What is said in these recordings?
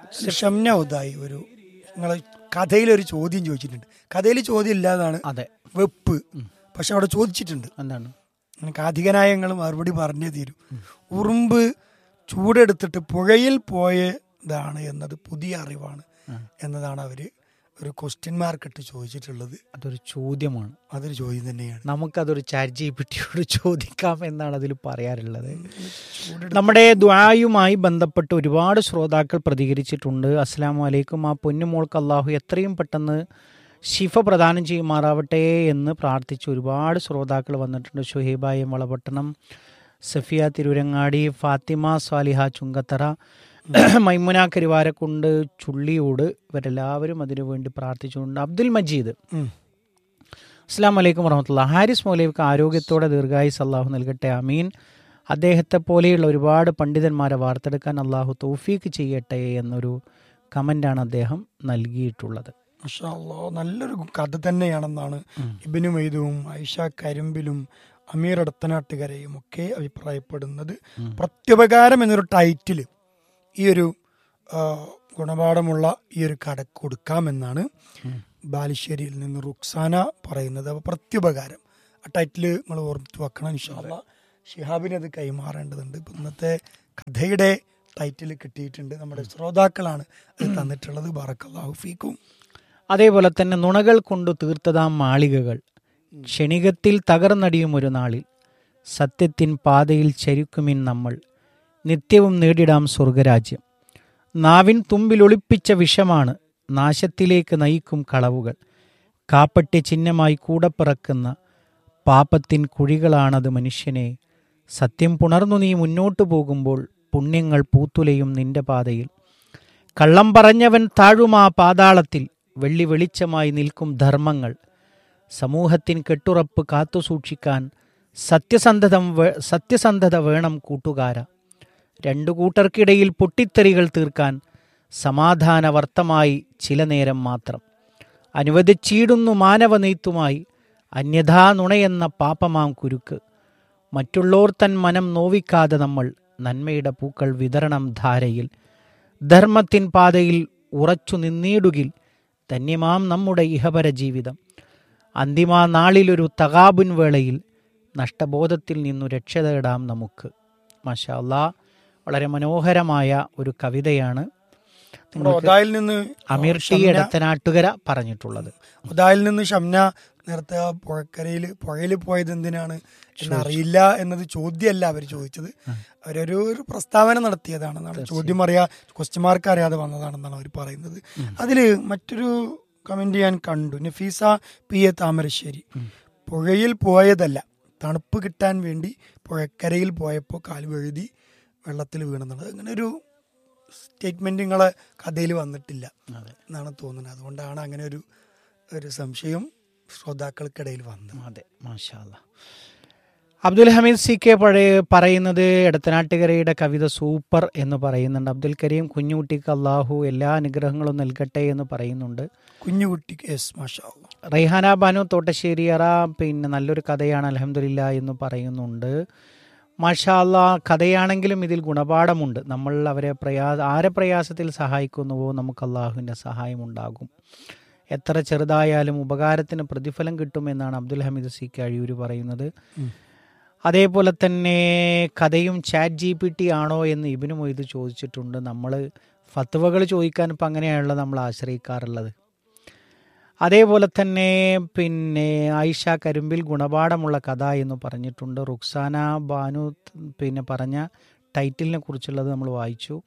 ഷംന ഉദായി ഒരു നിങ്ങളെ കഥയിലൊരു ചോദ്യം ചോദിച്ചിട്ടുണ്ട് കഥയിൽ ചോദ്യം ഇല്ലാതാണ് അതെ വെപ്പ് പക്ഷെ അവിടെ ചോദിച്ചിട്ടുണ്ട് എന്താണ് എനിക്ക് അധികനായ ഞങ്ങൾ മറുപടി പറഞ്ഞേ തീരൂ ഉറുമ്പ് ചൂടെടുത്തിട്ട് പുഴയിൽ പോയതാണ് എന്നത് പുതിയ അറിവാണ് എന്നതാണ് അവര് ഒരു ക്വസ്റ്റ്യൻ മാർക്ക് ഇട്ട് ചോദിച്ചിട്ടുള്ളത് അതൊരു ചോദ്യമാണ് അതൊരു ചോദ്യം തന്നെയാണ് നമുക്കതൊരു ചാറ്റ് ജി പിറ്റിയോട് ചോദിക്കാം എന്നാണ് അതിൽ പറയാറുള്ളത് നമ്മുടെ ദ്വായുമായി ബന്ധപ്പെട്ട് ഒരുപാട് ശ്രോതാക്കൾ പ്രതികരിച്ചിട്ടുണ്ട് അസ്സാം വലൈക്കും ആ പൊന്നുമോൾക്ക് അള്ളാഹു എത്രയും പെട്ടെന്ന് ശിഫ പ്രദാനം ചെയ്യുമാറാവട്ടെ എന്ന് പ്രാർത്ഥിച്ച് ഒരുപാട് ശ്രോതാക്കൾ വന്നിട്ടുണ്ട് ഷുഹൈബായ വളപട്ടണം സഫിയ തിരുരങ്ങാടി ഫാത്തിമ സ്വാലിഹ ചുങ്കത്തറ മൈമുന കരിവാരക്കുണ്ട് ചുള്ളിയോട് ഇവരെല്ലാവരും അതിനു വേണ്ടി പ്രാർത്ഥിച്ചുകൊണ്ട് അബ്ദുൽ മജീദ് ഉം. അസ്സാം വലൈക്കും വറഹമത്തുള്ള ഹാരിസ് മൗലവിക്ക് ആരോഗ്യത്തോടെ ദീർഘായുസ് അള്ളാഹു നൽകട്ടെ അമീൻ അദ്ദേഹത്തെ പോലെയുള്ള ഒരുപാട് പണ്ഡിതന്മാരെ വാർത്തെടുക്കാൻ അള്ളാഹു തൗഫീക്ക് ചെയ്യട്ടെ എന്നൊരു കമൻ്റാണ് അദ്ദേഹം നൽകിയിട്ടുള്ളത് മാഷാ അല്ലാ, നല്ലൊരു കഥ തന്നെയാണെന്നാണ് ഇബിനു മൈദുവും ഐഷ കരിമ്പിലും അമീർ അടത്തനാട്ടുകരയും ഒക്കെ അഭിപ്രായപ്പെടുന്നത് പ്രത്യുപകാരം എന്നൊരു ടൈറ്റിൽ ഈ ഒരു ആ, ഗുണപാഠമുള്ള ഈ ഒരു കട കൊടുക്കാമെന്നാണ് ബാലുശ്ശേരിയിൽ നിന്ന് റുക്സാന പറയുന്നത് അപ്പോൾ പ്രത്യുപകാരം ആ ടൈറ്റിൽ നിങ്ങൾ ഓർമ്മിച്ച് വെക്കണം ഇൻഷാല്ല ഷിഹാബിന് അത് കൈമാറേണ്ടതുണ്ട് ഇപ്പം ഇന്നത്തെ കഥയുടെ ടൈറ്റിൽ കിട്ടിയിട്ടുണ്ട് നമ്മുടെ ശ്രോതാക്കളാണ് അത് തന്നിട്ടുള്ളത് ബാറക്കല്ലാഹു ഫീക്കും അതേപോലെ തന്നെ നുണകൾ കൊണ്ടു തീർത്തതാം മാളികകൾ ക്ഷണികത്തിൽ തകർന്നടിയും ഒരു നാളിൽ സത്യത്തിൻ പാതയിൽ ചരിക്കുമിൻ നമ്മൾ നിത്യവും നേടിടാം സ്വർഗരാജ്യം നാവിൻ തുമ്പിൽ ഒളിപ്പിച്ച വിഷമാണ് നാശത്തിലേക്ക് നയിക്കും കളവുകൾ കാപ്പട്യ ചിഹ്നമായി കൂടെ പിറക്കുന്ന പാപത്തിൻ കുഴികളാണത് മനുഷ്യനെ സത്യം പുണർന്നു നീ മുന്നോട്ടു പോകുമ്പോൾ പുണ്യങ്ങൾ പൂത്തുലയും നിന്റെ പാതയിൽ കള്ളം പറഞ്ഞവൻ താഴുമാ പാതാളത്തിൽ വെള്ളി വെളിച്ചമായി നിൽക്കും ധർമ്മങ്ങൾ സമൂഹത്തിൻ കെട്ടുറപ്പ് കാത്തുസൂക്ഷിക്കാൻ സത്യസന്ധതം വേ- സത്യസന്ധത വേണം കൂട്ടുകാര രണ്ടു കൂട്ടർക്കിടയിൽ പൊട്ടിത്തെറികൾ തീർക്കാൻ സമാധാന വർത്തമായി ചില നേരം മാത്രം അനുവദിച്ചീടുന്നു മാനവ നെയ്ത്തുമായി അന്യഥാ നുണയെന്ന പാപമാം കുരുക്ക് മറ്റുള്ളോർ തൻ മനം നോവിക്കാതെ നമ്മൾ നന്മയുടെ പൂക്കൾ വിതരണം ധാരയിൽ ധർമ്മത്തിൻ പാതയിൽ ഉറച്ചു നിന്നീടുകിൽ ധന്യമാം നമ്മുടെ ഇഹപര ജീവിതം അന്തിമാ നാളിലൊരു തകാബുൻ വേളയിൽ നഷ്ടബോധത്തിൽ നിന്നു രക്ഷ തേടാം നമുക്ക് മാഷാ അല്ലാ വളരെ മനോഹരമായ ഒരു കവിതയാണ് നമ്മുടെ ഒതായിൽ നിന്ന് അമീർ ടി എടത്തനാട്ടുകര പറഞ്ഞിട്ടുള്ളത് ഒതായിൽ നിന്ന് ഷംന നേരത്തെ ആ പുഴക്കരയിൽ പുഴയിൽ പോയത് എന്തിനാണ് എന്നറിയില്ല എന്നത് ചോദ്യമല്ല അവർ ചോദിച്ചത് അവരൊരു ഒരു പ്രസ്താവന നടത്തിയതാണെന്നാണ് ചോദ്യം അറിയാ ക്വസ്റ്റ്യൻ മാർക്ക് അറിയാതെ വന്നതാണെന്നാണ് അവർ പറയുന്നത് അതിൽ മറ്റൊരു കമന്റ് ഞാൻ കണ്ടു നഫീസ പി എ താമരശ്ശേരി പുഴയിൽ പോയതല്ല തണുപ്പ് കിട്ടാൻ വേണ്ടി പുഴക്കരയിൽ പോയപ്പോൾ കാല് വഴുതി വെള്ളത്തിൽ വീണെന്നുള്ളത് അങ്ങനെ ഒരു സ്റ്റേറ്റ്മെന്റ് നിങ്ങളെ കഥയിൽ വന്നിട്ടില്ല എന്നാണ് തോന്നുന്നത് അതുകൊണ്ടാണ് അങ്ങനെ ഒരു ഒരു സംശയം ശ്രോതാക്കൾക്കിടയിൽ വന്നത് അതെ മാഷാ അല്ലാ. അബ്ദുൽ ഹമീദ് സി കെ പഴയ പറയുന്നത് എടത്തനാട്ടുകരയുടെ കവിത സൂപ്പർ എന്ന് പറയുന്നുണ്ട് അബ്ദുൽ കരീം കുഞ്ഞുകുട്ടിക്ക് അള്ളാഹു എല്ലാ അനുഗ്രഹങ്ങളും നൽകട്ടെ എന്ന് പറയുന്നുണ്ട് കുഞ്ഞുകുട്ടി എസ് മാഷാ അല്ലാ. റൈഹാന ബാനു തോട്ടശ്ശേരിയറ പിന്നെ നല്ലൊരു കഥയാണ് അലഹമില്ല എന്ന് പറയുന്നുണ്ട് മാഷാല്ല കഥയാണെങ്കിലും ഇതിൽ ഗുണപാഠമുണ്ട് നമ്മൾ അവരെ പ്രയാ ആരെ പ്രയാസത്തിൽ സഹായിക്കുന്നുവോ നമുക്ക് അള്ളാഹുവിൻ്റെ സഹായം ഉണ്ടാകും എത്ര ചെറുതായാലും ഉപകാരത്തിന് പ്രതിഫലം കിട്ടുമെന്നാണ് അബ്ദുൽ ഹമീദ് സി കഴിയൂർ പറയുന്നത് അതേപോലെ തന്നെ കഥയും ചാറ്റ് ജി പി ടി ആണോ എന്ന് ഇബിനു മൊയ്ത് ചോദിച്ചിട്ടുണ്ട് നമ്മൾ ഫത്വകൾ ചോദിക്കാൻ ഇപ്പം അങ്ങനെയാണല്ലോ നമ്മൾ ആശ്രയിക്കാറുള്ളത് അതേപോലെ തന്നെ പിന്നെ ആയിഷ കരിമ്പിൽ ഗുണപാഠമുള്ള കഥ എന്ന് പറഞ്ഞിട്ടുണ്ട് റുക്സാന ബാനു പിന്നെ പറഞ്ഞ ടൈറ്റിലിനെ കുറിച്ചുള്ളത് നമ്മൾ വായിച്ചു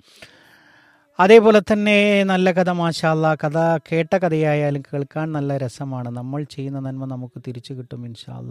അതേപോലെ തന്നെ നല്ല കഥ മാഷാല്ല കഥ കേട്ട കഥയായാലും കേൾക്കാൻ നല്ല രസമാണ് നമ്മൾ ചെയ്യുന്ന നന്മ നമുക്ക് തിരിച്ചു കിട്ടും ഇൻഷാല്ല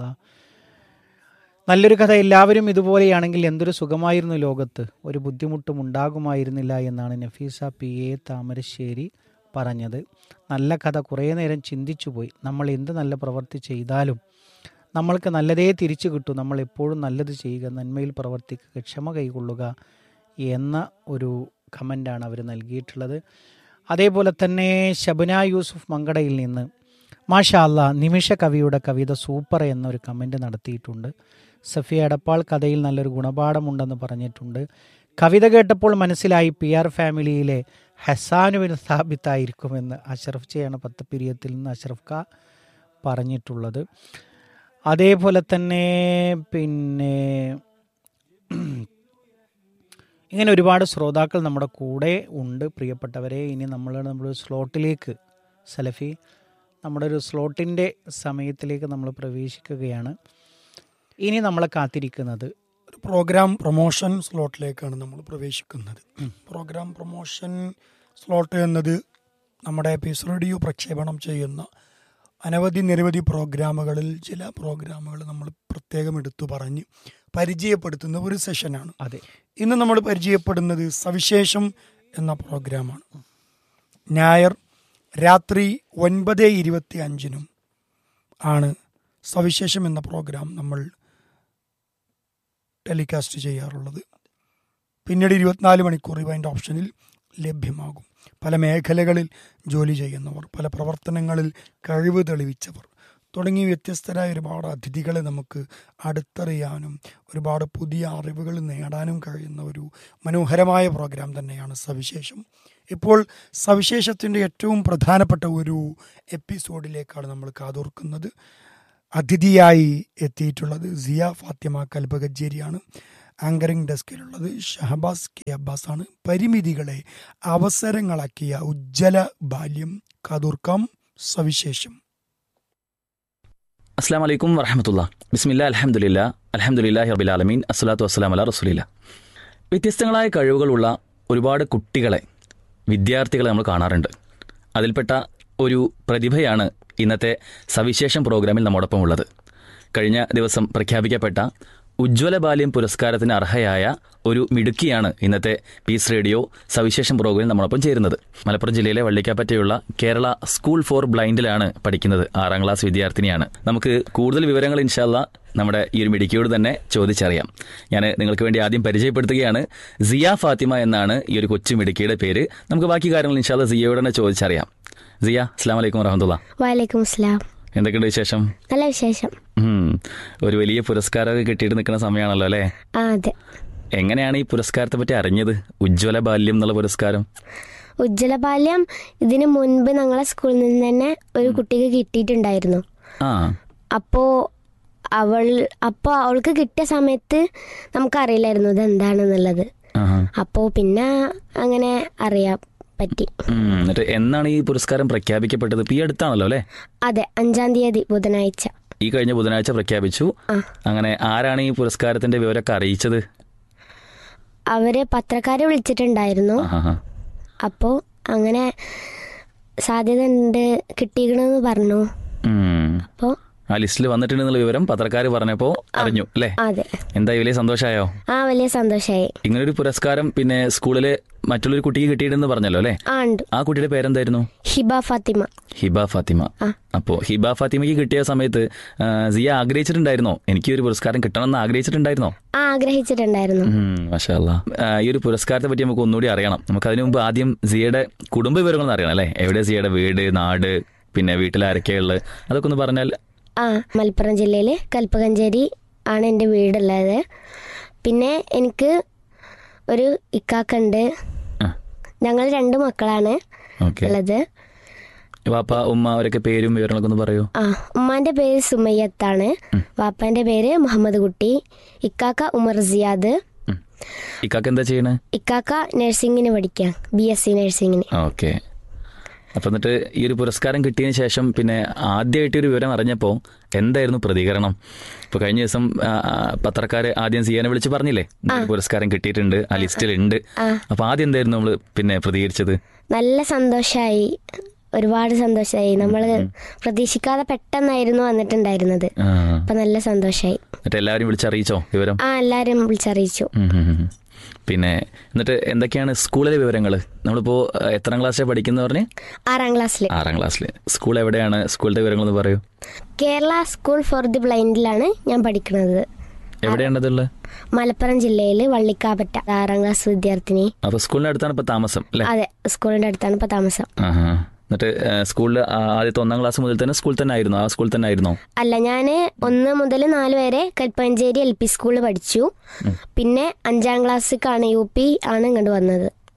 നല്ലൊരു കഥ എല്ലാവരും ഇതുപോലെയാണെങ്കിൽ എന്തൊരു സുഖമായിരുന്നു ലോകത്ത് ഒരു ബുദ്ധിമുട്ടും ഉണ്ടാകുമായിരുന്നില്ല എന്നാണ് നഫീസ പി എ താമരശ്ശേരി പറഞ്ഞത് നല്ല കഥ കുറേ നേരം ചിന്തിച്ചു പോയി നമ്മൾ എന്ത് നല്ല പ്രവൃത്തി ചെയ്താലും നമ്മൾക്ക് നല്ലതേ തിരിച്ചു കിട്ടും നമ്മൾ എപ്പോഴും നല്ലത് ചെയ്യുക നന്മയിൽ പ്രവർത്തിക്കുക ക്ഷമ കൈകൊള്ളുക എന്ന ഒരു കമൻ്റാണ് അവർ നൽകിയിട്ടുള്ളത് അതേപോലെ തന്നെ ഷബന യൂസുഫ് മങ്കടയിൽ നിന്ന് മാഷാ അല്ല നിമിഷ കവിയുടെ കവിത സൂപ്പർ എന്നൊരു കമൻ്റ് നടത്തിയിട്ടുണ്ട് സഫിയ എടപ്പാൾ കഥയിൽ നല്ലൊരു ഗുണപാഠമുണ്ടെന്ന് പറഞ്ഞിട്ടുണ്ട് കവിത കേട്ടപ്പോൾ മനസ്സിലായി പി ആർ ഫാമിലിയിലെ ഹസാനുവിന് സ്ഥാപിത്തായിരിക്കുമെന്ന് അഷറഫ് ചെയ്യാണ് പത്ത് പിരിയത്തിൽ നിന്ന് അഷറഫ് ഖാ പറഞ്ഞിട്ടുള്ളത് അതേപോലെ തന്നെ പിന്നെ ഇങ്ങനെ ഒരുപാട് ശ്രോതാക്കൾ നമ്മുടെ കൂടെ ഉണ്ട് പ്രിയപ്പെട്ടവരെ ഇനി നമ്മൾ നമ്മുടെ സ്ലോട്ടിലേക്ക് സലഫി നമ്മുടെ ഒരു സ്ലോട്ടിൻ്റെ സമയത്തിലേക്ക് നമ്മൾ പ്രവേശിക്കുകയാണ് ഇനി നമ്മളെ കാത്തിരിക്കുന്നത് ഒരു പ്രോഗ്രാം പ്രൊമോഷൻ സ്ലോട്ടിലേക്കാണ് നമ്മൾ പ്രവേശിക്കുന്നത് പ്രോഗ്രാം പ്രൊമോഷൻ സ്ലോട്ട് എന്നത് നമ്മുടെ പീസ് റേഡിയോ പ്രക്ഷേപണം ചെയ്യുന്ന അനവധി നിരവധി പ്രോഗ്രാമുകളിൽ ചില പ്രോഗ്രാമുകൾ നമ്മൾ പ്രത്യേകം എടുത്തു പറഞ്ഞ് പരിചയപ്പെടുത്തുന്ന ഒരു സെഷനാണ് അതെ ഇന്ന് നമ്മൾ പരിചയപ്പെടുന്നത് സവിശേഷം എന്ന പ്രോഗ്രാമാണ് ഞായർ രാത്രി ഒൻപത് ഇരുപത്തി അഞ്ചിനും ആണ് സവിശേഷം എന്ന പ്രോഗ്രാം നമ്മൾ ടെലികാസ്റ്റ് ചെയ്യാറുള്ളത് പിന്നീട് ഇരുപത്തിനാല് മണിക്കൂർ ഇവൻ്റെ ഓപ്ഷനിൽ ലഭ്യമാകും പല മേഖലകളിൽ ജോലി ചെയ്യുന്നവർ പല പ്രവർത്തനങ്ങളിൽ കഴിവ് തെളിയിച്ചവർ തുടങ്ങി വ്യത്യസ്തരായ ഒരുപാട് അതിഥികളെ നമുക്ക് അടുത്തറിയാനും ഒരുപാട് പുതിയ അറിവുകൾ നേടാനും കഴിയുന്ന ഒരു മനോഹരമായ പ്രോഗ്രാം തന്നെയാണ് സവിശേഷം ഇപ്പോൾ സവിശേഷത്തിൻ്റെ ഏറ്റവും പ്രധാനപ്പെട്ട ഒരു എപ്പിസോഡിലേക്കാണ് നമ്മൾ കാതോർക്കുന്നത് അതിഥിയായി എത്തിയിട്ടുള്ളത് സിയ ഫാത്തിമ കൽബകജ്ജേരിയാണ് ആങ്കറിംഗ് ഡെസ്കിലുള്ളത് ഷഹബാസ് കെ അബ്ബാസ് ആണ് പരിമിതികളെ അവസരങ്ങളാക്കിയ ഉജ്ജ്വല ബാല്യം കാതോർക്കാം സവിശേഷം അസ്സാം വലൈക്കും വറഹമത്തുള്ള ബിസ്മില്ല അലഹമുല്ല അലഹമുല്ലാഹി റബിലാലമീൻ അസ്സലാത്തു വസ്സലാം അല റസൂലില്ല വ്യത്യസ്തങ്ങളായ കഴിവുകളുള്ള ഒരുപാട് കുട്ടികളെ വിദ്യാർത്ഥികളെ നമ്മൾ കാണാറുണ്ട് അതിൽപ്പെട്ട ഒരു പ്രതിഭയാണ് ഇന്നത്തെ സവിശേഷം പ്രോഗ്രാമിൽ നമ്മോടൊപ്പം ഉള്ളത് കഴിഞ്ഞ ദിവസം പ്രഖ്യാപിക്കപ്പെട്ട ഉജ്ജ്വല ബാല്യം പുരസ്കാരത്തിന് അർഹയായ ഒരു മിടുക്കിയാണ് ഇന്നത്തെ പീസ് റേഡിയോ സവിശേഷം പ്രോഗ്രാമിൽ നമ്മോടൊപ്പം ചേരുന്നത് മലപ്പുറം ജില്ലയിലെ വള്ളിക്കാപ്പറ്റയുള്ള കേരള സ്കൂൾ ഫോർ ബ്ലൈൻഡിലാണ് പഠിക്കുന്നത് ആറാം ക്ലാസ് വിദ്യാർത്ഥിനിയാണ് നമുക്ക് കൂടുതൽ വിവരങ്ങൾ ഇൻഷാല്ല നമ്മുടെ ഈ ഒരു മിടുക്കിയോട് തന്നെ ചോദിച്ചറിയാം ഞാൻ നിങ്ങൾക്ക് വേണ്ടി ആദ്യം പരിചയപ്പെടുത്തുകയാണ് സിയ ഫാത്തിമ എന്നാണ് ഈ ഒരു കൊച്ചു മിടുക്കിയുടെ പേര് നമുക്ക് ബാക്കി കാര്യങ്ങൾ ഇൻഷാല്ല സിയയോട് തന്നെ ചോദിച്ചറിയാം സിയ അസ്സാം വലൈക്കും വറഹമത്തുള്ള വാലേക്കും സ്ലാം എന്തൊക്കെയുണ്ട് വിശേഷം നല്ല വിശേഷം ഉം. ഒരു വലിയ പുരസ്കാരമൊക്കെ കിട്ടിയിട്ട് നിൽക്കുന്ന സമയമാണല്ലോ അല്ലേ ആ അതെ എങ്ങനെയാണ് ഈ പുരസ്കാരത്തെ പറ്റി അറിഞ്ഞത് ഉജ്ജ്വല ബാല്യം എന്നുള്ള പുരസ്കാരം ഉജ്ജ്വല ബാല്യം ഇതിനു മുൻപ് ഞങ്ങളെ സ്കൂളിൽ നിന്ന് തന്നെ ഒരു കുട്ടിക്ക് കിട്ടിയിട്ടുണ്ടായിരുന്നു ആ അപ്പോൾ അവൾ അപ്പോൾ അവൾക്ക് കിട്ടിയ സമയത്ത് നമുക്കറിയില്ലായിരുന്നു ഇത് എന്താണെന്നുള്ളത് ആഹാ. അപ്പോൾ പിന്നെ അങ്ങനെ അറിയാൻ പറ്റി ഉം. എന്നിട്ട് എന്നാണ് ഈ പുരസ്കാരം പ്രഖ്യാപിക്കപ്പെട്ടത് ഇപ്പൊ ഈ അടുത്താണല്ലോ അല്ലേ അതെ അഞ്ചാം തീയതി ബുധനാഴ്ച ഈ കഴിഞ്ഞ ബുധനാഴ്ച പ്രഖ്യാപിച്ചു ആ അങ്ങനെ ആരാണ് ഈ പുരസ്കാരത്തിന്റെ വിവരമൊക്കെ അറിയിച്ചത് അവര് പത്രക്കാരെ വിളിച്ചിട്ടുണ്ടായിരുന്നു ആഹാ. അപ്പോൾ അങ്ങനെ സാധ്യത ഉണ്ട് കിട്ടിക്കണമെന്ന് പറഞ്ഞു ഉം. അപ്പോൾ ആ ലിസ്റ്റിൽ വന്നിട്ടുണ്ടെന്നുള്ള വിവരം പത്രക്കാർ പറഞ്ഞപ്പോൾ അറിഞ്ഞു അല്ലേ അതെ എന്തായി വലിയ സന്തോഷമായോ ആ വലിയ സന്തോഷമായി ഇങ്ങനൊരു പുരസ്കാരം പിന്നെ സ്കൂളിലെ മറ്റുള്ളൊരു കുട്ടിക്ക് കിട്ടിയിട്ടുണ്ടെന്ന് പറഞ്ഞല്ലോ അല്ലേ ആ ഉണ്ട് ആ കുട്ടിയുടെ പേരെന്തായിരുന്നു ഹിബ ഫാത്തിമ ഹിബ ഫാത്തിമ ആ. അപ്പോ ഹിബ ഫാത്തിമയ്ക്ക് കിട്ടിയ സമയത്ത് ആ, സിയ ആഗ്രഹിച്ചിട്ടുണ്ടായിരുന്നോ എനിക്ക് ഈ ഒരു പുരസ്കാരം കിട്ടണമെന്ന് ആഗ്രഹിച്ചിട്ടുണ്ടായിരുന്നോ ആ ആഗ്രഹിച്ചിട്ടുണ്ടായിരുന്നു മഷാല്ല ഈ ഒരു പുരസ്കാരത്തെ പറ്റി നമുക്ക് ഒന്നുകൂടി അറിയണം നമുക്ക് അതിനു മുമ്പ് ആദ്യം സിയയുടെ കുടുംബ വിവരങ്ങൾ അറിയണം അല്ലേ എവിടെ സിയയുടെ വീട് നാട് പിന്നെ വീട്ടിൽ ആരൊക്കെയുള്ളത് അതൊക്കെ ഒന്ന് പറഞ്ഞാൽ ആ മലപ്പുറം ജില്ലയിൽ കൽപ്പകഞ്ചേരി ആണ് എൻ്റെ വീടുള്ളത് പിന്നെ എനിക്ക് ഒരു ഇക്കാക്കുണ്ട് ആ ഞങ്ങൾ രണ്ട് മക്കളാണ് ഓക്കെ ഉള്ളത് വാപ്പ ഉമ്മ അവരൊക്കെ പേരും വിവരങ്ങളൊക്കെ ഒന്ന് പറയൂ ആ ഉമ്മാന്റെ പേര് സുമയ്യത്താണ് വാപ്പാന്റെ പേര് മുഹമ്മദ് കുട്ടി ഇക്കാക്ക ഉമർ സിയാദ് ഉം. ഇക്കാക്ക് എന്താ ചെയ്യണേ ഇക്കാക്ക നഴ്സിംഗിന് പഠിക്കാം ബി എസ് സി നഴ്സിംഗിന് ഓക്കെ അപ്പം എന്നിട്ട് ഈ ഒരു പുരസ്കാരം കിട്ടിയതിന് ശേഷം പിന്നെ ആദ്യമായിട്ട് ഒരു വിവരം അറിഞ്ഞപ്പോൾ എന്തായിരുന്നു പ്രതികരണം ഇപ്പോൾ കഴിഞ്ഞ ദിവസം പത്രക്കാർ ആദ്യം സിയാനെ വിളിച്ച് പറഞ്ഞില്ലേ ഇങ്ങനെ ഒരു പുരസ്കാരം കിട്ടിയിട്ടുണ്ട് ആ ലിസ്റ്റിലുണ്ട് അപ്പോൾ ആദ്യം എന്തായിരുന്നു നമ്മൾ പിന്നെ പ്രതികരിച്ചത് നല്ല സന്തോഷമായി ഒരുപാട് സന്തോഷമായി നമ്മൾ പ്രതീക്ഷിക്കാതെ പെട്ടെന്നായിരുന്നു വന്നിട്ടുണ്ടായിരുന്നത് ആ. അപ്പൊ നല്ല സന്തോഷമായി എന്നിട്ട് എല്ലാവരും വിളിച്ചറിയിച്ചോ വിവരം ആ എല്ലാരും വിളിച്ചറിയിച്ചു ഉം ഉം ഉം. പിന്നെ എന്നിട്ട് എന്തൊക്കെയാണ് സ്കൂളിലെ വിവരങ്ങൾ നമ്മളിപ്പോൾ എത്രാം ക്ലാസ്സിലാണ് പഠിക്കുന്നത് പറഞ്ഞ് ആറാം ക്ലാസ്സിൽ ആറാം ക്ലാസ്സിൽ സ്കൂൾ എവിടെയാണ് സ്കൂളിലെ വിവരങ്ങളൊന്ന് പറയൂ കേരള സ്കൂൾ ഫോർ ദി ബ്ലൈൻഡിലാണ് ഞാൻ പഠിക്കുന്നത് എവിടെയാണതുള്ളത് മലപ്പുറം ജില്ലയിൽ വള്ളിക്കാപറ്റ ആറാം ക്ലാസ് വിദ്യാർത്ഥിനി അപ്പോൾ സ്കൂളിൻ്റെ അടുത്താണ് ഇപ്പോൾ താമസം അല്ലേ അതെ സ്കൂളിന്റെ അടുത്താണ് ഇപ്പൊ താമസം ആഹാ. എന്നിട്ട് സ്കൂളിൽ ആദ്യത്തെ ഒന്നാം ക്ലാസ് മുതൽ തന്നെ സ്കൂളിൽ തന്നെ ആയിരുന്നു ആ സ്കൂളിൽ തന്നെ ആയിരുന്നോ അല്ല ഞാൻ ഒന്ന് മുതൽ നാല് വരെ കൽപ്പഞ്ചേരി എൽ പി സ്കൂളിൽ പഠിച്ചു പിന്നെ അഞ്ചാം ക്ലാസ്സിലേക്കാണ് യു പി ആണ് ഇങ്ങോട്ട് വന്നത്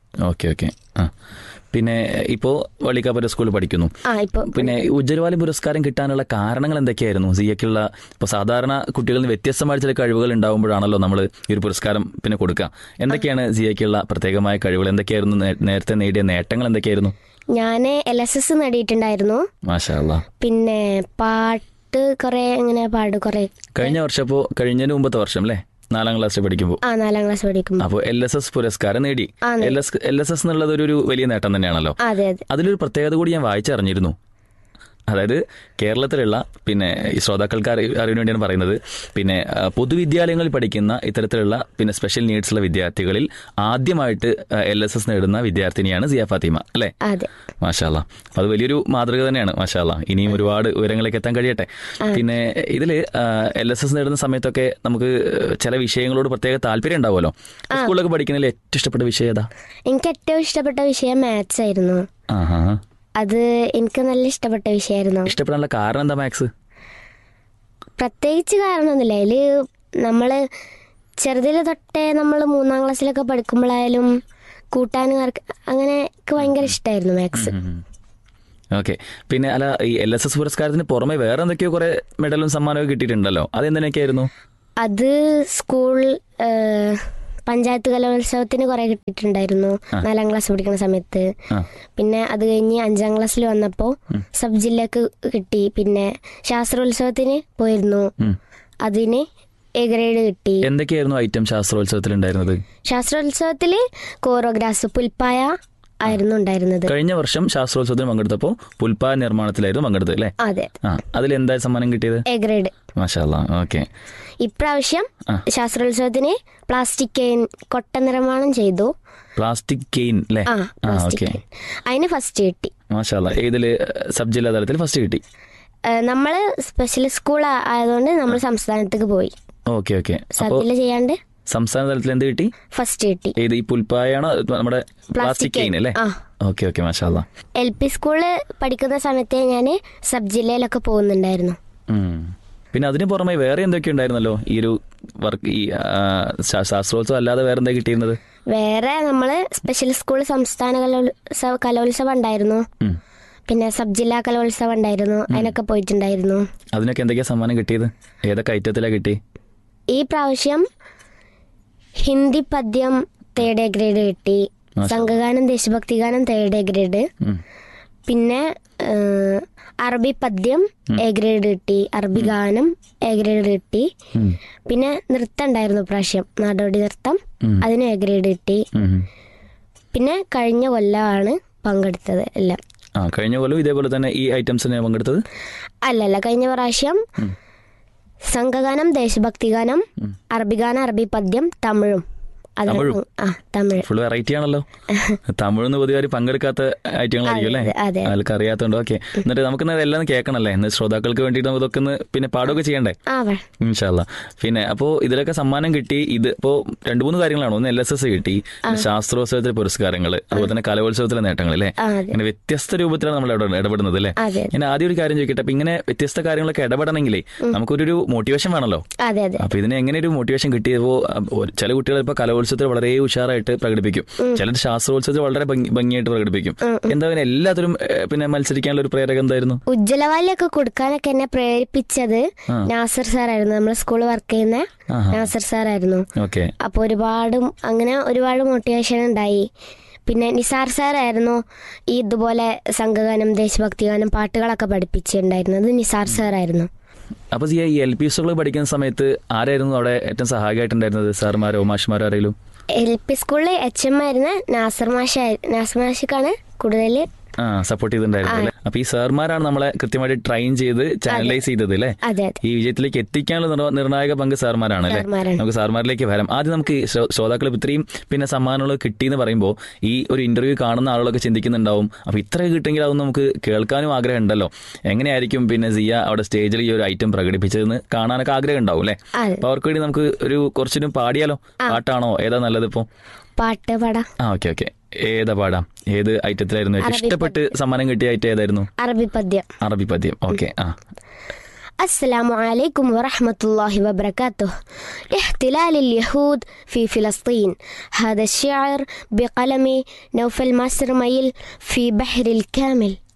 ഓക്കെ ഓക്കെ ആ പിന്നെ ഇപ്പോൾ വള്ളിക്കാപ്പുര സ്കൂളിൽ പഠിക്കുന്നു ആ ഇപ്പൊ പിന്നെ ഉജ്ജ്വലവാലി പുരസ്കാരം കിട്ടാനുള്ള കാരണങ്ങൾ എന്തൊക്കെയായിരുന്നു സിയക്കുള്ള ഇപ്പോൾ സാധാരണ കുട്ടികളിൽ നിന്ന് വ്യത്യസ്തമായ ചില കഴിവുകൾ ഉണ്ടാകുമ്പോഴാണല്ലോ നമ്മൾ ഈ ഒരു പുരസ്കാരം പിന്നെ കൊടുക്കുക എന്തൊക്കെയാണ് സിയക്കുള്ള പ്രത്യേകമായ കഴിവുകൾ എന്തൊക്കെയായിരുന്നു നേ- നേരത്തെ നേടിയ നേട്ടങ്ങൾ എന്തൊക്കെയായിരുന്നു ഞാൻ എൽ എസ് എസ് നേടിയിട്ടുണ്ടായിരുന്നു മാഷാ അല്ലാ പിന്നെ പാട്ട് കുറെ ഇങ്ങനെ പാട് കുറെ കഴിഞ്ഞ വർഷം അപ്പോൾ കഴിഞ്ഞതിന് മുമ്പത്തെ വർഷം അല്ലേ നാലാം ക്ലാസ്സിൽ പഠിക്കുമ്പോൾ ആ നാലാം ക്ലാസ് പഠിക്കുമ്പോൾ അപ്പോൾ എൽ എസ് എസ് പുരസ്കാരം നേടി ആ, നേടി. L S L S S എന്നുള്ളത് ഒരു വലിയ നേട്ടം തന്നെയാണല്ലോ അതെ അതെ അതിലൊരു പ്രത്യേകത കൂടി ഞാൻ വായിച്ചറിഞ്ഞിരുന്നു അതായത് കേരളത്തിലുള്ള പിന്നെ ഈ ശ്രോതാക്കൾക്ക് അറി അറിയാൻ വേണ്ടിയാണ് പറയുന്നത് പിന്നെ ആ, പൊതുവിദ്യാലയങ്ങളിൽ പഠിക്കുന്ന ഇത്തരത്തിലുള്ള പിന്നെ സ്പെഷ്യൽ നീഡ്സ് ഉള്ള വിദ്യാർത്ഥികളിൽ ആദ്യമായിട്ട് എൽ എസ് എസ് നേടുന്ന വിദ്യാർത്ഥിനിയാണ് സിയ ഫാത്തിമ അല്ലേ അതെ മാഷാല്ല അത് വലിയൊരു മാതൃക തന്നെയാണ് മാഷാല്ല ഇനിയും ഒരുപാട് ഉയരങ്ങളിലേക്ക് എത്താൻ കഴിയട്ടെ പിന്നെ ഇതിൽ എൽ എസ് എസ് നേടുന്ന സമയത്തൊക്കെ നമുക്ക് ചില വിഷയങ്ങളോട് പ്രത്യേക താല്പര്യം ഉണ്ടാവുമല്ലോ സ്കൂളിലൊക്കെ പഠിക്കുന്നതിൽ ഏറ്റവും ഇഷ്ടപ്പെട്ട വിഷയം ഏതാ എനിക്ക് ഏറ്റവും ഇഷ്ടപ്പെട്ട വിഷയം മാത്സ് ആയിരുന്നു ആഹാ അത് എനിക്ക് നല്ല ഇഷ്ടപ്പെട്ട വിഷയമായിരുന്നു ഇഷ്ടപ്പെടാനുള്ള കാരണം എന്താ മാത്സ് പ്രത്യേകിച്ച് കാരണമൊന്നുമില്ല അതിൽ നമ്മൾ ചെറുതിൽ തൊട്ടേ നമ്മൾ മൂന്നാം ക്ലാസ്സിലൊക്കെ പഠിക്കുമ്പോഴായാലും കൂട്ടാനും ആർക്ക് അങ്ങനെ എനിക്ക് ഭയങ്കര ഇഷ്ടമായിരുന്നു മാത്സ് ഓക്കെ പിന്നെ അല്ല ഈ എൽ എസ് എസ് പുരസ്കാരത്തിന് പുറമെ വേറെ എന്തൊക്കെയോ കുറെ മെഡലും സമ്മാനവും കിട്ടിയിട്ടുണ്ടല്ലോ അതെന്തിനൊക്കെയായിരുന്നു അത് സ്കൂൾ ഏഹ്, പഞ്ചായത്ത് കലോത്സവത്തിന് കുറെ കിട്ടിയിട്ടുണ്ടായിരുന്നു നാലാം ക്ലാസ് പഠിക്കുന്ന സമയത്ത് ആ. പിന്നെ അത് കഴിഞ്ഞ് അഞ്ചാം ക്ലാസ്സിൽ വന്നപ്പോൾ സബ് ജില്ലക്ക് കിട്ടി പിന്നെ ശാസ്ത്രോത്സവത്തിന് പോയിരുന്നു ഉം. അതിന് എ ഗ്രേഡ് കിട്ടി എന്തൊക്കെയായിരുന്നു ഐറ്റം ശാസ്ത്രോത്സവത്തിൽ ഉണ്ടായിരുന്നത് ശാസ്ത്രോത്സവത്തിൽ കോറോഗ്രാസ് പുൽപ്പായ ആയിരുന്നു ഉണ്ടായിരുന്നത് കഴിഞ്ഞ വർഷം ശാസ്ത്രോത്സവത്തിന് പങ്കെടുത്തപ്പോൾ പുൽപ്പായ നിർമ്മാണത്തിലായിരുന്നു പങ്കെടുത്തത് അല്ലേ അതെ ആ അതിൽ എന്താ സമ്മാനം കിട്ടിയത് എ ഗ്രേഡ് മാഷാല്ല ഓക്കെ ഇപ്രാവശ്യം ആ. ശാസ്ത്രോത്സവത്തിന് പ്ലാസ്റ്റിക് കെയിൻ കൊട്ട നിർമ്മാണം ചെയ്തു പ്ലാസ്റ്റിക് കെയിൻ അല്ലേ ആ ആ പ്ലാസ്റ്റിക് ഓക്കെ കെയിൻ അതിന് ഫസ്റ്റ് കിട്ടി മാഷാല്ല ഏതില് സബ് ജില്ലാ തലത്തിൽ ഫസ്റ്റ് കിട്ടി ഏഹ് നമ്മള് സ്പെഷ്യൽ സ്കൂൾ ആയതുകൊണ്ട് നമ്മൾ സംസ്ഥാനത്തേക്ക് പോയി ഓക്കെ ഓക്കെ സബ് അപ്പോൾ ജില്ല ചെയ്യാണ്ട് സംസ്ഥാന തലത്തിൽ എന്ത് കിട്ടി ഫസ്റ്റ് കിട്ടി ഏത് ഈ പുൽപ്പായാണോ നമ്മുടെ പ്ലാസ്റ്റിക് കെയിൻ അല്ലേ ആ. ഓക്കെ ഓക്കെ മാഷാല്ല എൽ പി സ്കൂളിൽ പഠിക്കുന്ന സമയത്ത് ഞാൻ സബ് ജില്ലയിലൊക്കെ പോകുന്നുണ്ടായിരുന്നു ഉം. പിന്നെ അതിന് പുറമെ വേറെ എന്തൊക്കെ ഉണ്ടായിരുന്നല്ലോ ഈ ഒരു വർക്ക് ഈ ആ, ശാ- ശാസ്ത്രോത്സവം അല്ലാതെ വേറെ എന്താ കിട്ടിയിരുന്നത് വേറെ നമ്മൾ സ്പെഷ്യൽ സ്കൂൾ സംസ്ഥാന കലോത്സവ കലോത്സവം ഉണ്ടായിരുന്നു ഉം. പിന്നെ സബ് ജില്ലാ കലോത്സവം ഉണ്ടായിരുന്നു അതിനൊക്കെ പോയിട്ടുണ്ടായിരുന്നു അതിനൊക്കെ എന്തൊക്കെയാ സമ്മാനം കിട്ടിയത് ഏതൊക്കെ ഐറ്റത്തിലാ കിട്ടി ഈ പ്രാവശ്യം ഹിന്ദി പദ്യം തേർഡ് എ ഗ്രേഡ് കിട്ടി സംഘഗാനം ദേശഭക്തിഗാനം തേർഡ് എ ഗ്രേഡ് ഉം. പിന്നെ ഏഹ്, അറബി പദ്യം എ ഗ്രേഡ് കിട്ടി അറബി ഗാനം എ ഗ്രേഡ് കിട്ടി ഉം. പിന്നെ നൃത്തം ഉണ്ടായിരുന്നു പ്രാവശ്യം നാടോടി നൃത്തം ഉം. അതിന് എ ഗ്രേഡ് കിട്ടി ഉം. പിന്നെ കഴിഞ്ഞ കൊല്ലമാണ് പങ്കെടുത്തത് എല്ലാം ആ കഴിഞ്ഞ കൊല്ലം ഇതേപോലെ തന്നെ ഈ ഐറ്റംസിനെ പങ്കെടുത്തത് അല്ലല്ല കഴിഞ്ഞ പ്രാവശ്യം സംഘഗാനം ദേശഭക്തിഗാനം അറബി ഗാനം അറബി പദ്യം തമിഴും അതാണ് തമിഴും? ആ തമിഴ് ഫുൾ വെറൈറ്റി ആണല്ലോ തമിഴ്ന്ന് പൊതുവെ പങ്കെടുക്കാത്ത ഐറ്റങ്ങളായിരിക്കും അല്ലേ അതെ, അതെ. ആൾക്ക് അറിയാത്തതുകൊണ്ട് ഓക്കെ എന്നിട്ട് നമുക്ക് എല്ലാം കേൾക്കണല്ലേ ഇന്ന് ശ്രോതാക്കൾക്ക് വേണ്ടിയിട്ട് നമുക്ക് ഇതൊക്കെ ഒന്ന് പിന്നെ പാടുകയൊക്കെ ചെയ്യണ്ടേ ആ വേ ഇൻഷാല്ല പിന്നെ അപ്പോൾ ഇതിലൊക്കെ സമ്മാനം കിട്ടി ഇത് ഇപ്പോൾ രണ്ട് മൂന്ന് കാര്യങ്ങളാണ് ഒന്ന് എൽ എസ് എസ് കിട്ടി പിന്നെ ശാസ്ത്രോത്സവത്തിലെ പുരസ്കാരങ്ങൾ അതുപോലെ തന്നെ കലോത്സവത്തിലെ നേട്ടങ്ങൾ അല്ലേ ആ, അതെ. ഇങ്ങനെ വ്യത്യസ്ത രൂപത്തിലാണ് നമ്മൾ ഇടപെട- ഇടപെടുന്നത് അല്ലേ അതെ ഞാൻ ആദ്യം ഒരു കാര്യം ചോദിക്കട്ടെ അപ്പൊ ഇങ്ങനെ വ്യത്യസ്ത കാര്യങ്ങളൊക്കെ ഇടപെടണമെങ്കിലേ നമുക്കൊരു മോട്ടിവേഷൻ വേണമല്ലോ അതെ അതെ അപ്പൊ ഇതിന് എങ്ങനെ ഒരു മോട്ടിവേഷൻ കിട്ടിയപ്പോ ഒരു- ചില കുട്ടികൾ ഇപ്പൊ കലോത്സവത്തിൽ വളരെ ഉഷാറായിട്ട് പ്രകടിപ്പിക്കും ചിലർ ശാസ്ത്രോത്സവത്തിൽ വളരെ ഭംഗി- ഭംഗിയായിട്ട് പ്രകടിപ്പിക്കും എന്താ പിന്നെ എല്ലാത്തിലും ഏഹ്, പിന്നെ മത്സരിക്കാനുള്ള ഒരു പ്രേരകം എന്തായിരുന്നു ഉജ്ജ്വലവാലിയൊക്കെ കൊടുക്കാനൊക്കെ എന്നെ പ്രേരിപ്പിച്ചത് നാസർ സാറായിരുന്നു നമ്മളെ സ്കൂളിൽ വർക്ക് ചെയ്യുന്ന ആഹാ. നാസർ സാറായിരുന്നു ഓക്കെ അപ്പോൾ ഒരുപാട് അങ്ങനെ ഒരുപാട് മോട്ടിവേഷൻ ഉണ്ടായി പിന്നെ നിസാർ സാറായിരുന്നു ഈ ഇതുപോലെ സംഘഗാനം ദേശഭക്തിഗാനം പാട്ടുകളൊക്കെ പഠിപ്പിച്ചിട്ടുണ്ടായിരുന്നത് നിസാർ സാറായിരുന്നു അപ്പൊ ഈ എൽ പി സ്കൂളിൽ പഠിക്കുന്ന സമയത്ത് ആരായിരുന്നു അവിടെ ഏറ്റവും സഹായകമായിട്ടുണ്ടായിരുന്നത് സാർമാരോ മാഷ്മാരോ ആരെങ്കിലും എൽ പി സ്കൂളിൽ എച്ച് എം ആയിരുന്ന നാസർ മാഷ നാസർ മാഷിക്കാണ് കൂടുതൽ ആ സപ്പോർട്ട് ചെയ്തിട്ടുണ്ടായിരുന്നു അല്ലേ അപ്പൊ ഈ സാർമാരാണ് നമ്മളെ കൃത്യമായിട്ട് ട്രെയിൻ ചെയ്ത് ചാനലൈസ് ചെയ്തത് അല്ലേ അതെ അതെ ഈ വിജയത്തിലേക്ക് എത്തിക്കാനുള്ള നിർവ- നിർണായക പങ്ക് സാർമാരാണ് അല്ലേ സാർമാരാണ്. നമുക്ക് സാർമാരിലേക്ക് വരാം ആദ്യം നമുക്ക് ഈ ശ്രോ- ശ്രോതാക്കൾ ഇത്രയും പിന്നെ സമ്മാനങ്ങൾ കിട്ടിയെന്ന് പറയുമ്പോൾ ഈ ഒരു ഇന്റർവ്യൂ കാണുന്ന ആളുകളൊക്കെ ചിന്തിക്കുന്നുണ്ടാവും അപ്പൊ ഇത്ര കിട്ടെങ്കിൽ അതൊന്നും നമുക്ക് കേൾക്കാനും ആഗ്രഹം ഉണ്ടല്ലോ എങ്ങനെയായിരിക്കും പിന്നെ സിയ അവിടെ സ്റ്റേജിൽ ഈ ഒരു ഐറ്റം പ്രകടിപ്പിച്ചതെന്ന് കാണാനൊക്കെ ആഗ്രഹം ഉണ്ടാവും അല്ലേ അതെ അപ്പൊ അവർക്ക് വേണ്ടി നമുക്ക് ഒരു കുറച്ചും പാടിയാലോ പാട്ടാണോ ഏതാ നല്ലത് ഇപ്പോ പാട്ട് പാടാം ആ ഓക്കെ ഓക്കെ ഏതാ പാടാം ഏത് ഐറ്റത്തിലായിരുന്നു ഏറ്റവും ഇഷ്ടപ്പെട്ട് സമ്മാനം കിട്ടിയ ഐറ്റം ഏതായിരുന്നു അറബി പദ്യം അറബി പദ്യം ഓക്കെ ആ السلام عليكم ورحمة الله وبركاته احتلال اليهود في فلسطين هذا الشعر بقلم نوفل ماسر ميل في بحر الكامل